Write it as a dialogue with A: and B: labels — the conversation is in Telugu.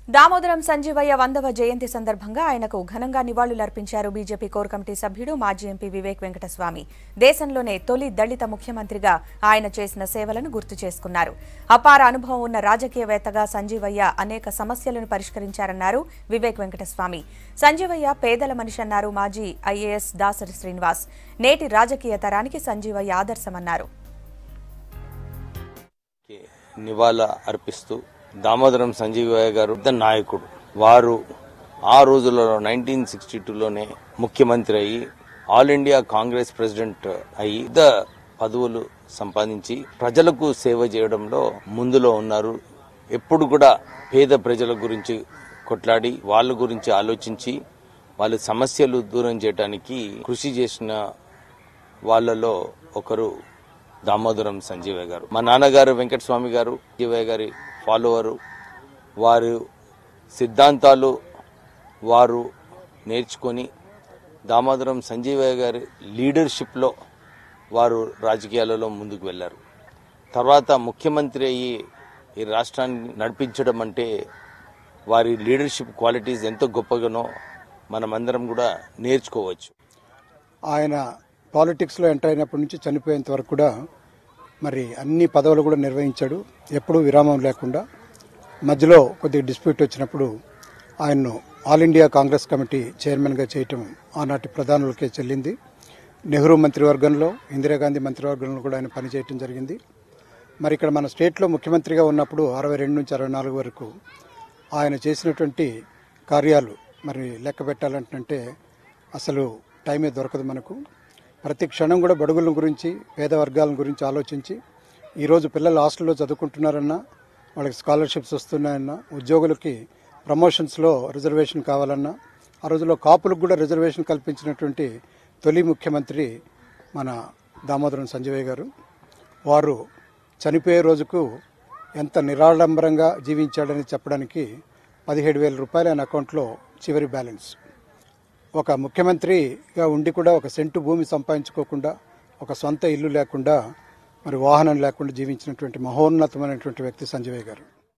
A: దామోదరం సంజీవయ్య వందవ జయంతి సందర్భంగా ఆయనకు ఘనంగా నివాళులర్పించారు బీజేపీ కోర్ కమిటీ సభ్యుడు మాజీ ఎంపీ వివేక్ వెంకటస్వామి దేశంలోనే తొలి దళిత ముఖ్యమంత్రిగా ఆయన చేసిన సేవలను గుర్తు చేసుకున్నారు అపార అనుభవం ఉన్న రాజకీయవేత్తగా సంజీవయ్య అనేక సమస్యలను పరిష్కరించారన్నారు వివేక్ వెంకటస్వామి సంజీవయ్య పేదల మనిషి అన్నారు మాజీ ఐఏఎస్ దాసరి శ్రీనివాస్ నేటి రాజకీయ తరానికి సంజీవయ్య ఆదర్శమన్నారు
B: కి నివాళ అర్పిస్తూ దామోదరం సంజీవయ్య గారు పెద్ద నాయకుడు వారు ఆ రోజులలో నైన్టీన్ సిక్స్టీ టూలోనే ముఖ్యమంత్రి అయ్యి ఆల్ ఇండియా కాంగ్రెస్ ప్రెసిడెంట్ అయ్యి పెద్ద పదవులు సంపాదించి ప్రజలకు సేవ చేయడంలో ముందులో ఉన్నారు ఎప్పుడు కూడా పేద ప్రజల గురించి కొట్లాడి వాళ్ళ గురించి ఆలోచించి వాళ్ళ సమస్యలు దూరం చేయడానికి కృషి చేసిన వాళ్ళలో ఒకరు దామోదరం సంజీవయ్య గారు మా నాన్నగారు వెంకటస్వామి గారు సంజీవయ్య గారి ఫాలోవరు వారు సిద్ధాంతాలు వారు నేర్చుకొని దామోదరం సంజీవయ్య గారి లీడర్షిప్లో వారు రాజకీయాలలో ముందుకు వెళ్ళారు తర్వాత ముఖ్యమంత్రి అయ్యి ఈ రాష్ట్రాన్ని నడిపించడం అంటే వారి లీడర్షిప్ క్వాలిటీస్ ఎంతో గొప్పగానో మనమందరం కూడా నేర్చుకోవచ్చు
C: ఆయన పాలిటిక్స్లో ఎంటర్ అయినప్పటి నుంచి చనిపోయేంత వరకు కూడా మరి అన్ని పదవులు కూడా నిర్వహించాడు ఎప్పుడూ విరామం లేకుండా మధ్యలో కొద్దిగా డిస్ప్యూట్ వచ్చినప్పుడు ఆయన్ను ఆల్ ఇండియా కాంగ్రెస్ కమిటీ చైర్మన్గా చేయటం ఆనాటి ప్రధానులకే చెల్లింది నెహ్రూ మంత్రివర్గంలో ఇందిరాగాంధీ మంత్రివర్గంలో కూడా ఆయన పనిచేయటం జరిగింది మరి ఇక్కడ మన స్టేట్లో ముఖ్యమంత్రిగా ఉన్నప్పుడు అరవై రెండు నుంచి అరవై నాలుగు వరకు ఆయన చేసినటువంటి కార్యాలు మరి లెక్క పెట్టాలంటే అసలు టైమే దొరకదు మనకు ప్రతి క్షణం కూడా బడుగుల గురించి పేద వర్గాల గురించి ఆలోచించి ఈరోజు పిల్లలు హాస్టల్లో చదువుకుంటున్నారన్నా వాళ్ళకి స్కాలర్షిప్స్ వస్తున్నాయన్నా ఉద్యోగులకి ప్రమోషన్స్లో రిజర్వేషన్ కావాలన్నా ఆ రోజుల్లో కాపులకు కూడా రిజర్వేషన్ కల్పించినటువంటి తొలి ముఖ్యమంత్రి మన దామోదరం సంజయ్ గారు వారు చనిపోయే రోజుకు ఎంత నిరాడంబరంగా జీవించాడని చెప్పడానికి పదిహేడు వేల రూపాయలు ఆయన అకౌంట్లో చివరి బ్యాలెన్స్ ఒక ముఖ్యమంత్రిగా ఉండి కూడా ఒక సెంటు భూమి సంపాదించుకోకుండా ఒక సొంత ఇల్లు లేకుండా మరి వాహనం లేకుండా జీవించినటువంటి మహోన్నతమైనటువంటి వ్యక్తి సంజయ్ గారు